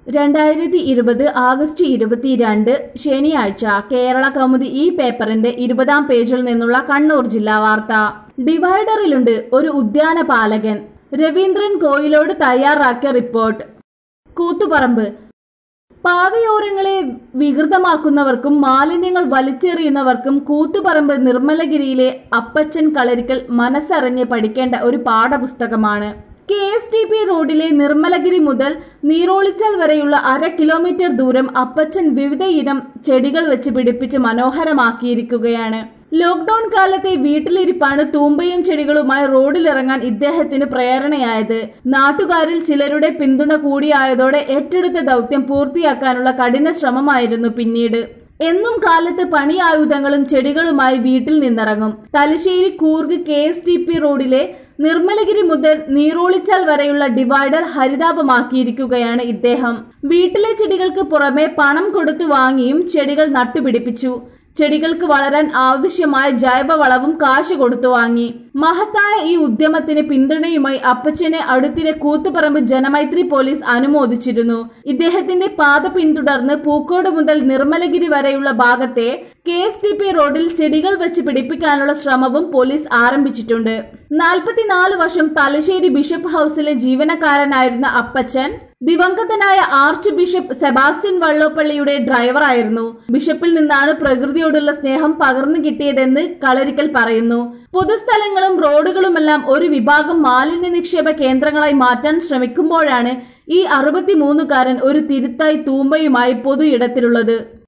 രണ്ടായിരത്തി ഇരുപത് ആഗസ്റ്റ് ഇരുപത്തിരണ്ട് ശനിയാഴ്ച കേരള കൗമുദി ഈ പേപ്പറിന്റെ ഇരുപതാം പേജിൽ നിന്നുള്ള കണ്ണൂർ ജില്ലാ വാർത്ത ഡിവൈഡറിലുണ്ട് ഒരു ഉദ്യാന പാലകൻ രവീന്ദ്രൻ കോയിലോട് തയ്യാറാക്കിയ റിപ്പോർട്ട് കൂത്തുപറമ്പ് പാതയോരങ്ങളെ വികൃതമാക്കുന്നവർക്കും മാലിന്യങ്ങൾ വലിച്ചെറിയുന്നവർക്കും കൂത്തുപറമ്പ് നിർമ്മലഗിരിയിലെ അപ്പച്ചൻ കളരിക്കൽ മനസ്സറിഞ്ഞ് പഠിക്കേണ്ട ഒരു പാഠപുസ്തകമാണ് കെ എസ് ടി പി റോഡിലെ നിർമ്മലഗിരി മുതൽ നീറോളിച്ചാൽ വരെയുള്ള അര കിലോമീറ്റർ ദൂരം അപ്പച്ചൻ വിവിധ ഇനം ചെടികൾ വെച്ച് പിടിപ്പിച്ച് മനോഹരമാക്കിയിരിക്കുകയാണ് ലോക്ഡൌൺ കാലത്തെ വീട്ടിലിരിപ്പാണ് തൂമ്പയും ചെടികളുമായി റോഡിലിറങ്ങാൻ ഇദ്ദേഹത്തിന് പ്രേരണയായത് നാട്ടുകാരിൽ ചിലരുടെ പിന്തുണ കൂടിയായതോടെ ഏറ്റെടുത്ത ദൗത്യം പൂർത്തിയാക്കാനുള്ള കഠിന ശ്രമമായിരുന്നു പിന്നീട് എന്നും കാലത്ത് പണിയായുധങ്ങളും ചെടികളുമായി വീട്ടിൽ നിന്നിറങ്ങും Thalassery Coorg K S T P റോഡിലെ നിർമ്മലഗിരി മുതൽ നീറോളിച്ചാൽ വരെയുള്ള ഡിവൈഡർ ഹരിതാപമാക്കിയിരിക്കുകയാണ് ഇദ്ദേഹം വീട്ടിലെ ചെടികൾക്ക് പുറമെ പണം കൊടുത്തു വാങ്ങിയും ചെടികൾ നട്ടുപിടിപ്പിച്ചു ചെടികൾക്ക് വളരാൻ ആവശ്യമായ ജൈവവളവും കാശ് കൊടുത്തു വാങ്ങി മഹത്തായ ഈ ഉദ്യമത്തിന് പിന്തുണയുമായി അപ്പച്ചനെ അടുത്തിടെ കൂത്തുപറമ്പ് ജനമൈത്രി പോലീസ് അനുമോദിച്ചിരുന്നു ഇദ്ദേഹത്തിന്റെ പാത പിന്തുടർന്ന് പൂക്കോട് മുതൽ നിർമ്മലഗിരി വരെയുള്ള ഭാഗത്തെ കെ എസ് ടി പി റോഡിൽ ചെടികൾ വെച്ച് പിടിപ്പിക്കാനുള്ള ശ്രമവും പോലീസ് ആരംഭിച്ചിട്ടുണ്ട് നാൽപ്പത്തിനാല് വർഷം തലശ്ശേരി ബിഷപ്പ് ഹൌസിലെ ജീവനക്കാരനായിരുന്ന അപ്പച്ചൻ ദിവംഗതനായ ആർച്ച് ബിഷപ്പ് സെബാസ്റ്റ്യൻ വള്ളോപ്പള്ളിയുടെ ഡ്രൈവറായിരുന്നു ബിഷപ്പിൽ നിന്നാണ് പ്രകൃതിയോടുള്ള സ്നേഹം പകർന്നു കിട്ടിയതെന്ന് കളരിക്കൽ പറയുന്നു പൊതുസ്ഥലങ്ങളും റോഡുകളുമെല്ലാം ഒരു വിഭാഗം മാലിന്യ നിക്ഷേപ കേന്ദ്രങ്ങളായി മാറ്റാൻ ശ്രമിക്കുമ്പോഴാണ് ഈ അറുപത്തിമൂന്നുകാരൻ ഒരു തിരുത്തായി തൂമ്പയുമായി പൊതു ഇടത്തിലുള്ളത്